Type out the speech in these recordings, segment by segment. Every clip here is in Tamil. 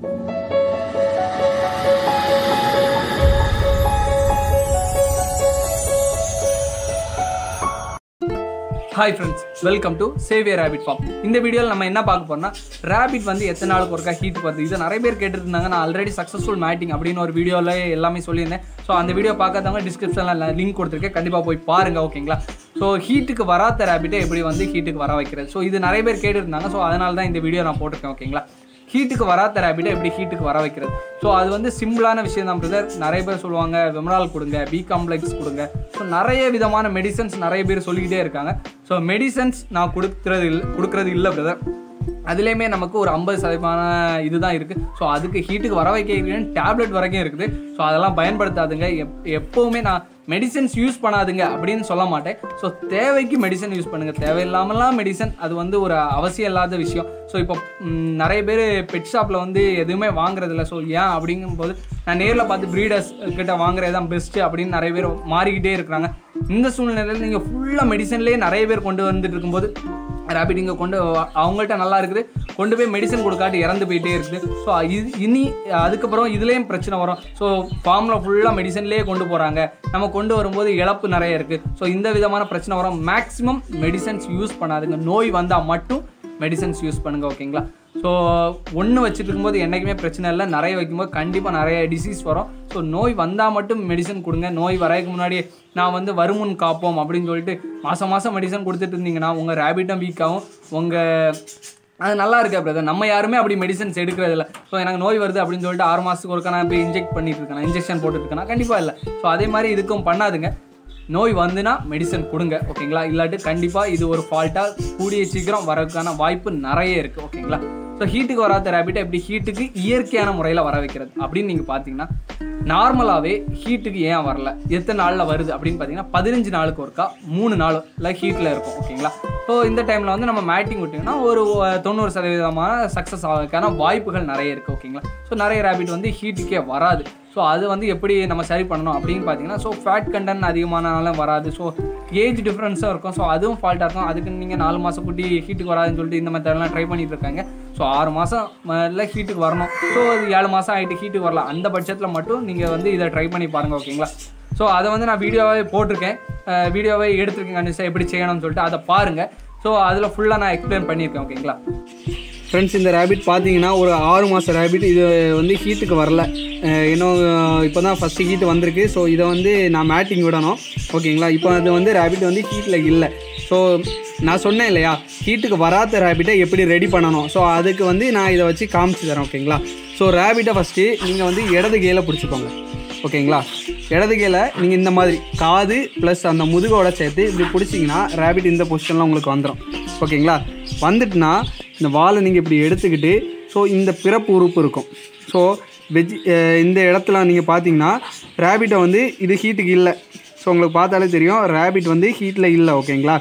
Hi friends welcome to Xavier rapid farm இந்த வீடியோவில் நம்ம என்ன பார்க்க போறோம்னா ரேபிட் வந்து எத்தனை நாளுக்கு ஒருக்கா ஹீட் வருது இது நிறைய பேர் கேட்டுட்டு இருந்தாங்க நான் ஆல்ரெடி சக்ஸஸ்ஃபுல் மேட்டிங் அப்படின்னு ஒரு வீடியோவில் எல்லாமே சொல்லியிருந்தேன் ஸோ அந்த வீடியோ பார்க்காதவங்க டிஸ்கிரிப்ஷனில் லிங்க் கொடுத்துருக்கேன் கண்டிப்பாக போய் பாருங்க ஓகேங்களா ஸோ ஹீட்டுக்கு வராத ரேபிட்டை எப்படி வந்து ஹீட்டுக்கு வர வைக்கிறது ஸோ இது நிறைய பேர் கேட்டுருந்தாங்க ஸோ அதனால தான் இந்த வீடியோ நான் போட்டிருக்கேன் ஓகேங்களா ஹீட்டுக்கு வராத ரேபிட்டை எப்படி ஹீட்டுக்கு வர வைக்கிறது ஸோ அது வந்து சிம்பிளான விஷயம் தான் பிரதர் நிறைய பேர் சொல்லுவாங்க விமரால் கொடுங்க பி காம்ப்ளெக்ஸ் கொடுங்க ஸோ நிறைய விதமான மெடிசன்ஸ் நிறைய பேர் சொல்லிக்கிட்டே இருக்காங்க ஸோ மெடிசன்ஸ் நான் கொடுக்குறது இல்லை கொடுக்குறது இல்லை பிரதர் அதுலேயுமே நமக்கு ஒரு ஐம்பது சதவீதமான இதுதான் இருக்குது ஸோ அதுக்கு ஹீட்டுக்கு வர வைக்க டேப்லெட் வரைக்கும் இருக்குது ஸோ அதெல்லாம் பயன்படுத்தாதுங்க எப் எப்போவுமே நான் மெடிசன்ஸ் யூஸ் பண்ணாதுங்க அப்படின்னு சொல்ல மாட்டேன் ஸோ தேவைக்கு மெடிசன் யூஸ் பண்ணுங்கள் தேவையில்லாமலாம் மெடிசன் அது வந்து ஒரு அவசியம் இல்லாத விஷயம் ஸோ இப்போ ம், நிறைய பேர் பெட் ஷாப்பில் வந்து எதுவுமே வாங்குறதில்ல ஸோ ஏன் அப்படிங்கும்போது நான் நேரில் பார்த்து ப்ரீடர்ஸ் கிட்ட வாங்குறது தான் பெஸ்ட்டு அப்படின்னு நிறைய பேர் மாறிக்கிட்டே இருக்கிறாங்க இந்த சூழ்நிலையில் நீங்கள் ஃபுல்லாக மெடிசன்லேயே நிறைய பேர் கொண்டு வந்துட்டு இருக்கும்போது ரேபிட் இங்கே கொண்டு வ- அவங்கள்ட்ட நல்லா இருக்குது கொண்டு போய் மெடிசன் கொடுக்காட்டி இறந்து போயிட்டே இருக்குது ஸோ இது இனி அதுக்கப்புறம் இதுலேயும் பிரச்சனை வரும் ஸோ ஃபார்மில் ஃபுல்லாக மெடிசன்லேயே கொண்டு போகிறாங்க நம்ம கொண்டு வரும்போது இழப்பு நிறைய இருக்குது ஸோ இந்த விதமான பிரச்சனை வரும் மேக்ஸிமம் மெடிசன்ஸ் யூஸ் பண்ணாதுங்க நோய் வந்தால் மட்டும் மெடிசன்ஸ் யூஸ் பண்ணுங்கள் ஓகேங்களா ஸோ ஒன்று வச்சுட்டு இருக்கும்போது என்றைக்குமே பிரச்சனை இல்லை நிறைய வைக்கும்போது கண்டிப்பாக நிறைய டிசீஸ் வரும் ஸோ நோய் வந்தால் மட்டும் மெடிசன் கொடுங்க நோய் வரதுக்கு முன்னாடி நான் வந்து வருமுன் காப்போம் அப்படின்னு சொல்லிட்டு மாதம் மாதம் மெடிசன் கொடுத்துட்டு இருந்தீங்கன்னா உங்கள் ரேபிட்டும் வீக் ஆகும் உங்கள் அது நல்லா இருக்கா பிரதர் நம்ம யாருமே அப்படி மெடிசன்ஸ் எடுக்கிறது இல்லை ஸோ எனக்கு நோய் வருது அப்படின்னு சொல்லிட்டு ஆறு மாதத்துக்கு ஒருக்கா நான் போய் இன்ஜெக்ட் பண்ணிட்டு இருக்கேன் இன்ஜெக்ஷன் போட்டுட்டு இருக்கேன் கண்டிப்பாக இல்லை ஸோ அதே மாதிரி இதுக்கும் பண்ணாதுங்க நோய் வந்துனா மெடிசன் கொடுங்க ஓகேங்களா இல்லாட்டி கண்டிப்பாக இது ஒரு ஃபால்ட்டாக கூடிய சீக்கிரம் வரதுக்கான வாய்ப்பு நிறைய இருக்குது ஓகேங்களா ஸோ ஹீட்டுக்கு வராத ரேபிட்டை எப்படி ஹீட்டுக்கு இயற்கையான முறையில் வர வைக்கிறது அப்படின்னு நீங்கள் பார்த்தீங்கன்னா நார்மலாகவே ஹீட்டுக்கு ஏன் வரல எத்தனை நாளில் வருது அப்படின்னு பார்த்தீங்கன்னா பதினஞ்சு நாளுக்கு ஒருக்கா மூணு நாளில் ஹீட்டில் இருக்கும் ஓகேங்களா ஸோ இந்த டைமில் வந்து நம்ம மேட்டிங் விட்டிங்கன்னா ஒரு அஹ், தொண்ணூறு சதவீதமான சக்ஸஸ் ஆகிறதுக்கான வாய்ப்புகள் நிறைய இருக்குது ஓகேங்களா ஸோ நிறைய ரேபிட் வந்து ஹீட்டுக்கே வராது ஸோ அது வந்து எப்படி நம்ம சரி பண்ணணும் அப்படின்னு பார்த்தீங்கன்னா ஸோ ஃபேட் கண்டென்ட் அதிகமானாலும் வராது ஸோ ஏஜ் டிஃப்ரென்ஸும் இருக்கும் ஸோ அதுவும் ஃபால்ட்டாக இருக்கும் அதுக்கு நீங்கள் நாலு மாதம் குட்டி ஹீட்டுக்கு வராதுன்னு சொல்லிட்டு இந்த மெத்தட்லாம் ட்ரை பண்ணிட்டு இருக்காங்க ஸோ ஆறு மாதம் இல்லை ஹீட்டுக்கு வரணும் ஸோ அது ஏழு மாதம் ஆகிட்டு ஹீட்டுக்கு வரலாம் அந்த பட்சத்தில் மட்டும் நீங்கள் வந்து இதை ட்ரை பண்ணி பாருங்கள் ஓகேங்களா ஸோ அதை வந்து நான் வீடியோவே போட்டிருக்கேன் அஹ் வீடியோவே எடுத்திருக்கேன் கண்டிப்பாக எப்படி செய்யணும்னு சொல்லிட்டு அதை பாருங்கள் ஸோ அதில் ஃபுல்லாக நான் எக்ஸ்பிளைன் பண்ணியிருக்கேன் ஓகேங்களா ஃப்ரெண்ட்ஸ் இந்த ரேபிட் பார்த்தீங்கன்னா ஒரு ஆறு மாதம் ரேபிட் இது வந்து ஹீட்டுக்கு வரல அஹ் இன்னும் இப்போ தான் ஃபஸ்ட்டு ஹீட் வந்திருக்கு ஸோ இதை வந்து நான் மேட்டிங் விடணும் ஓகேங்களா இப்போ அது வந்து ரேபிட் வந்து ஹீட்டில் இல்லை ஸோ நான் சொன்னேன் இல்லையா ஹீட்டுக்கு வராத ரேபிட்டை எப்படி ரெடி பண்ணணும் ஸோ அதுக்கு வந்து நான் இதை வச்சு காமிச்சு தரேன் ஓகேங்களா ஸோ ரேபிட்டை ஃபஸ்ட்டு நீங்கள் வந்து இடது கையில் பிடிச்சிக்கோங்க ஓகேங்களா இடது கையில் நீங்கள் இந்த மாதிரி காது ப்ளஸ் அந்த முதுகோட சேர்த்து இப்படி பிடிச்சிங்கன்னா ரேபிட் இந்த பொசிஷனில் உங்களுக்கு வந்துடும் ஓகேங்களா வந்துட்டுனா இந்த வாலை நீங்கள் இப்படி எடுத்துக்கிட்டு ஸோ இந்த பிறப்பு உறுப்பு இருக்கும் ஸோ வெஜ் இந்த இடத்துல நீங்கள் பார்த்தீங்கன்னா ரேபிட்டை வந்து இது ஹீட்டுக்கு இல்லை ஸோ உங்களுக்கு பார்த்தாலே தெரியும் ரேபிட் வந்து ஹீட்டில் இல்லை ஓகேங்களா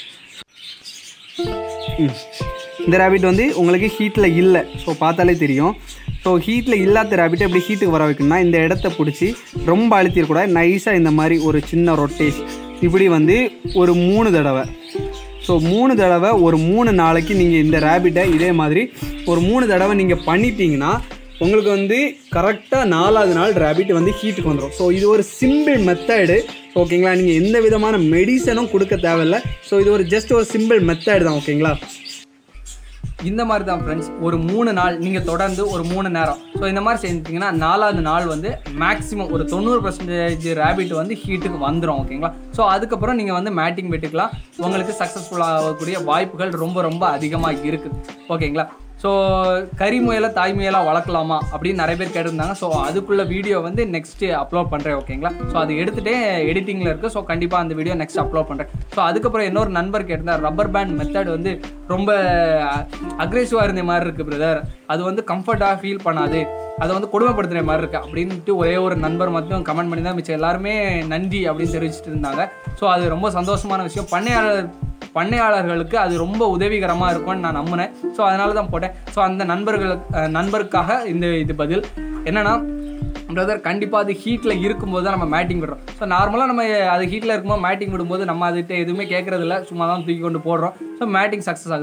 ம். இந்த ரேபிட் வந்து உங்களுக்கு ஹீட்டில் இல்லை ஸோ பார்த்தாலே தெரியும் ஸோ ஹீட்டில் இல்லாத ரேபிட்டை எப்படி ஹீட்டுக்கு வர வைக்கணும்னா இந்த இடத்த பிடிச்சி ரொம்ப அழுத்திடக்கூடாது நைஸாக இந்த மாதிரி ஒரு சின்ன ரொட்டேஷ் இப்படி வந்து ஒரு மூணு தடவை ஸோ மூணு தடவை ஒரு மூணு நாளைக்கு நீங்கள் இந்த ரேபிட்டை இதே மாதிரி ஒரு மூணு தடவை நீங்கள் பண்ணிட்டீங்கன்னா உங்களுக்கு வந்து கரெக்டாக நாலாவது நாள் ரேபிட் வந்து ஹீட்டுக்கு வந்துடும் ஸோ இது ஒரு சிம்பிள் மெத்தடு ஓகேங்களா நீங்கள் எந்த விதமான மெடிசனும் கொடுக்க தேவையில்ல ஸோ இது ஒரு ஜஸ்ட் ஒரு சிம்பிள் மெத்தட் தான் ஓகேங்களா இந்த மாதிரி தான் ஃப்ரெண்ட்ஸ் ஒரு மூணு நாள் நீங்கள் தொடர்ந்து ஒரு மூணு நேரம் ஸோ இந்த மாதிரி செஞ்சிட்டிங்கன்னா நாலாவது நாள் வந்து மேக்ஸிமம் ஒரு தொண்ணூறு பர்சன்டேஜ் ரேபிட் வந்து ஹீட்டுக்கு வந்துடும் ஓகேங்களா ஸோ அதுக்கப்புறம் நீங்கள் வந்து மேட்டிங் வெட்டுக்கலாம் உங்களுக்கு சக்ஸஸ்ஃபுல் ஆகக்கூடிய வாய்ப்புகள் ரொம்ப ரொம்ப அதிகமாக இருக்குது ஓகேங்களா ஸோ கறி முயலை தாய் முயலாக வளர்க்கலாமா அப்படின்னு நிறைய பேர் கேட்டிருந்தாங்க ஸோ அதுக்குள்ள வீடியோ வந்து நெக்ஸ்ட்டு அப்லோட் பண்ணுறேன் ஓகேங்களா ஸோ அது எடுத்துகிட்டே எடிட்டிங்கில் இருக்குது ஸோ கண்டிப்பாக அந்த வீடியோ நெக்ஸ்ட் அப்லோட் பண்ணுறேன் ஸோ அதுக்கப்புறம் இன்னொரு நண்பர் கேட்டிருந்தார் ரப்பர் பேண்ட் மெத்தட் வந்து ரொம்ப அக்ரெசிவாக இருந்த மாதிரி இருக்குது பிரதர் அது வந்து கம்ஃபர்ட்டாக ஃபீல் பண்ணாது அதை வந்து கொடுமைப்படுத்துகிற மாதிரி இருக்குது அப்படின்ட்டு ஒரே ஒரு நண்பர் மட்டும் கமெண்ட் பண்ணி தான் மிச்சம் எல்லாருமே நன்றி அப்படின்னு தெரிவிச்சிட்டு இருந்தாங்க ஸோ அது ரொம்ப சந்தோஷமான விஷயம் பண்ணையாளர் பண்ணையாளர்களுக்கு அது ரொம்ப உதவிகரமாக இருக்கும்னு நான் நம்பினேன் ஸோ அதனால தான் போட்டேன் ஸோ அந்த நண்பர்களுக்கு அஹ், நண்பருக்காக இந்த இது பதில் என்னன்னா பிரதர் கண்டிப்பாக அது ஹீட்டில் இருக்கும்போது தான் நம்ம மேட்டிங் விடுறோம் ஸோ நார்மலாக நம்ம அது ஹீட்டில் இருக்கும்போது மேட்டிங் விடும்போது நம்ம அதுகிட்ட எதுவுமே கேட்கறது இல்ல சும்மா தான் தூக்கி கொண்டு போடுறோம் ஸோ மேட்டிங் சக்ஸஸ் ஆகுது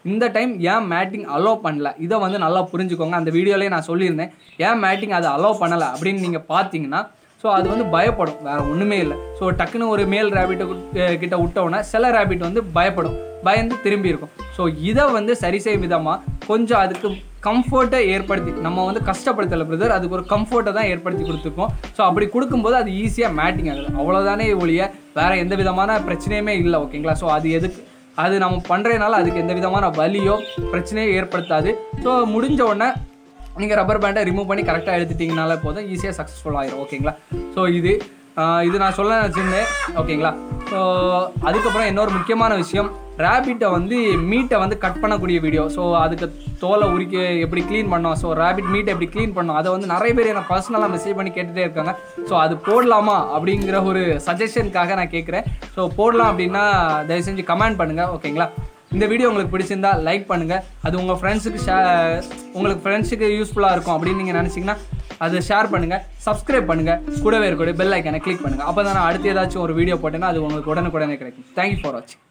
இந்த டைம் ஏன் மேட்டிங் அலோவ் பண்ணல இதை வந்து நல்லா புரிஞ்சுக்கோங்க அந்த வீடியோலேயே நான் சொல்லியிருந்தேன் ஏன் மேட்டிங் அதை அலோவ் பண்ணலை அப்படின்னு நீங்கள் பார்த்தீங்கன்னா ஸோ அது வந்து பயப்படும் வேற ஒன்றுமே இல்லை ஸோ டக்குன்னு ஒரு மேல் ரேபிட்டை கிட்ட விட்டோன்னே சில ரேபிட் வந்து பயப்படும் பயந்து திரும்பி இருக்கும் ஸோ இதை வந்து சரி செய்யும் விதமாக கொஞ்சம் அதுக்கு கம்ஃபர்ட்டை ஏற்படுத்தி நம்ம வந்து கஷ்டப்படுத்தலை பிரதர் அதுக்கு ஒரு கம்ஃபர்ட்டை தான் ஏற்படுத்தி கொடுத்துருக்கோம் ஸோ அப்படி கொடுக்கும்போது அது ஈஸியாக மேட்டிங் ஆகுது அவ்வளோதானே ஒழிய வேற எந்த விதமான பிரச்சனையுமே இல்லை ஓகேங்களா ஸோ அது எதுக்கு அது நம்ம பண்ணுறதுனால அதுக்கு எந்த விதமான வலியோ பிரச்சனையோ ஏற்படுத்தாது ஸோ முடிஞ்ச உடனே நீங்கள் ரப்பர் பேண்டை ரிமூவ் பண்ணி கரெக்டாக எடுத்துட்டிங்கனால போதும் ஈஸியாக சக்ஸஸ்ஃபுல் ஆயிரும் ஓகேங்களா ஸோ இது ஆஹ் இது நான் சொல்ல நினச்சிருந்தேன் ஓகேங்களா ஸோ அதுக்கப்புறம் இன்னொரு முக்கியமான விஷயம் ரேபிட்டை வந்து மீட்டை வந்து கட் பண்ணக்கூடிய வீடியோ ஸோ அதுக்கு தோலை உரிக்க எப்படி க்ளீன் பண்ணோம் ஸோ ரேபிட் மீட்டை எப்படி க்ளீன் பண்ணோம் அதை வந்து நிறைய பேர் எனக்கு பர்சனலாக மெசேஜ் பண்ணி கேட்டுகிட்டே இருக்காங்க ஸோ அது போடலாமா அப்படிங்கிற ஒரு சஜஷனுக்காக நான் கேட்குறேன் ஸோ போடலாம் அப்படின்னா தயவு செஞ்சு கமெண்ட் பண்ணுங்கள் ஓகேங்களா இந்த வீடியோ உங்களுக்கு பிடிச்சிருந்தா லைக் பண்ணுங்கள் அது உங்கள் ஃப்ரெண்ட்ஸுக்கு ஷே உங்களுக்கு ஃப்ரெண்ட்ஸுக்கு யூஸ்ஃபுல்லாக இருக்கும் அப்படின்னு நீங்கள் நினச்சிங்கன்னா அதை ஷேர் பண்ணுங்கள் சப்ஸ்கிரைப் பண்ணுங்கள் கூடவே இருக்கக்கூடிய பெல் ஐக்கனை கிளிக் பண்ணுங்கள் அப்போ தான் நான் அடுத்து ஏதாச்சும் ஒரு வீடியோ போட்டேன்னா அது உங்களுக்கு உடனுக்குடனே கிடைக்கும் தேங்க்யூ ஃபார் வாட்சிங்